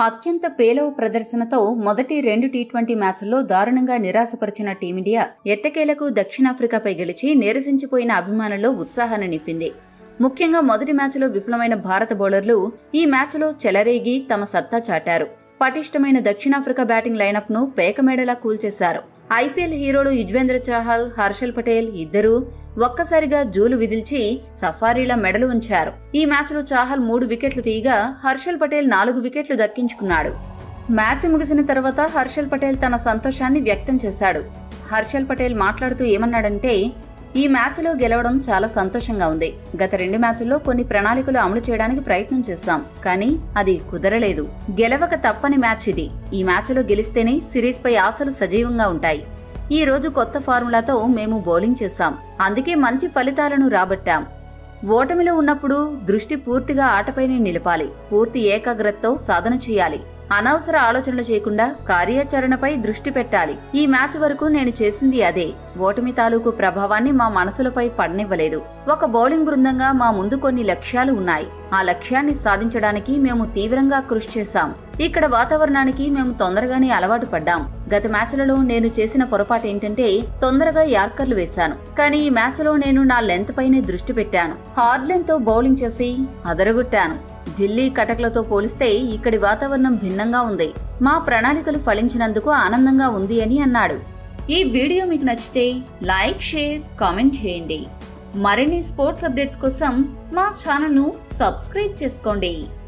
అత్యంత పేలవ ప్రదర్శనతో మొదటి రెండు టీ ట్వంటీ మ్యాచ్ల్లో దారుణంగా నిరాశపరిచిన టీమిండియా ఎట్టకేలకు దక్షిణాఫ్రికాపై గెలిచి నీరసించిపోయిన అభిమానుల్లో ఉత్సాహాన్ని నింపింది ముఖ్యంగా మొదటి మ్యాచ్లో విఫలమైన భారత బౌలర్లు ఈ మ్యాచ్లో చెలరేగి తమ సత్తా చాటారు పటిష్టమైన దక్షిణాఫ్రికా బ్యాటింగ్ లైనప్ను పేకమేడలా కూల్చేశారు ఐపీఎల్ హీరోలు యుజ్వేంద్ర చాహల్ హర్షల్ పటేల్ ఇద్దరూ ఒక్కసారిగా జూలు విదిల్చి సఫారీల మెడలు ఉంచారు ఈ మ్యాచ్లో చాహల్ మూడు వికెట్లు తీయగా హర్షల్ పటేల్ నాలుగు వికెట్లు దక్కించుకున్నాడు మ్యాచ్ ముగిసిన తర్వాత హర్షల్ పటేల్ తన సంతోషాన్ని వ్యక్తం చేశాడు హర్షల్ పటేల్ మాట్లాడుతూ ఏమన్నాడంటే ఈ మ్యాచ్లో గెలవడం చాలా సంతోషంగా ఉంది గత రెండు మ్యాచ్ల్లో కొన్ని ప్రణాళికలు అమలు చేయడానికి ప్రయత్నం చేశాం కానీ అది కుదరలేదు గెలవక తప్పని మ్యాచ్ ఇది ఈ మ్యాచ్లో గెలిస్తేనే సిరీస్పై ఆశలు సజీవంగా ఉంటాయి ఈ రోజు కొత్త ఫార్ములాతో మేము బౌలింగ్ చేశాం అందుకే మంచి ఫలితాలను రాబట్టాం ఓటమిలో ఉన్నప్పుడు దృష్టి పూర్తిగా ఆటపైనే నిలపాలి పూర్తి ఏకాగ్రతతో సాధన చేయాలి అనవసర ఆలోచనలు చేయకుండా కార్యాచరణపై దృష్టి పెట్టాలి ఈ మ్యాచ్ వరకు నేను చేసింది అదే ఓటమి తాలూకు ప్రభావాన్ని మా మనసులపై పడనివ్వలేదు ఒక బౌలింగ్ బృందంగా మా ముందు కొన్ని లక్ష్యాలు ఉన్నాయి ఆ లక్ష్యాన్ని సాధించడానికి మేము తీవ్రంగా కృషి చేశాం ఇక్కడ వాతావరణానికి మేము తొందరగానే అలవాటు పడ్డాం గత మ్యాచ్లలో నేను చేసిన పొరపాటు ఏంటంటే తొందరగా యార్కర్లు వేశాను కానీ ఈ మ్యాచ్లో నేను నా లెంత్ పైనే దృష్టి పెట్టాను హార్డ్ తో బౌలింగ్ చేసి అదరగొట్టాను ఢిల్లీ కటక్లతో పోలిస్తే ఇక్కడి వాతావరణం భిన్నంగా ఉంది మా ప్రణాళికలు ఫలించినందుకు ఆనందంగా ఉంది అని అన్నాడు ఈ వీడియో మీకు నచ్చితే లైక్ షేర్ కామెంట్ చేయండి మరిన్ని స్పోర్ట్స్ అప్డేట్స్ కోసం మా ఛానల్ను సబ్స్క్రైబ్ చేసుకోండి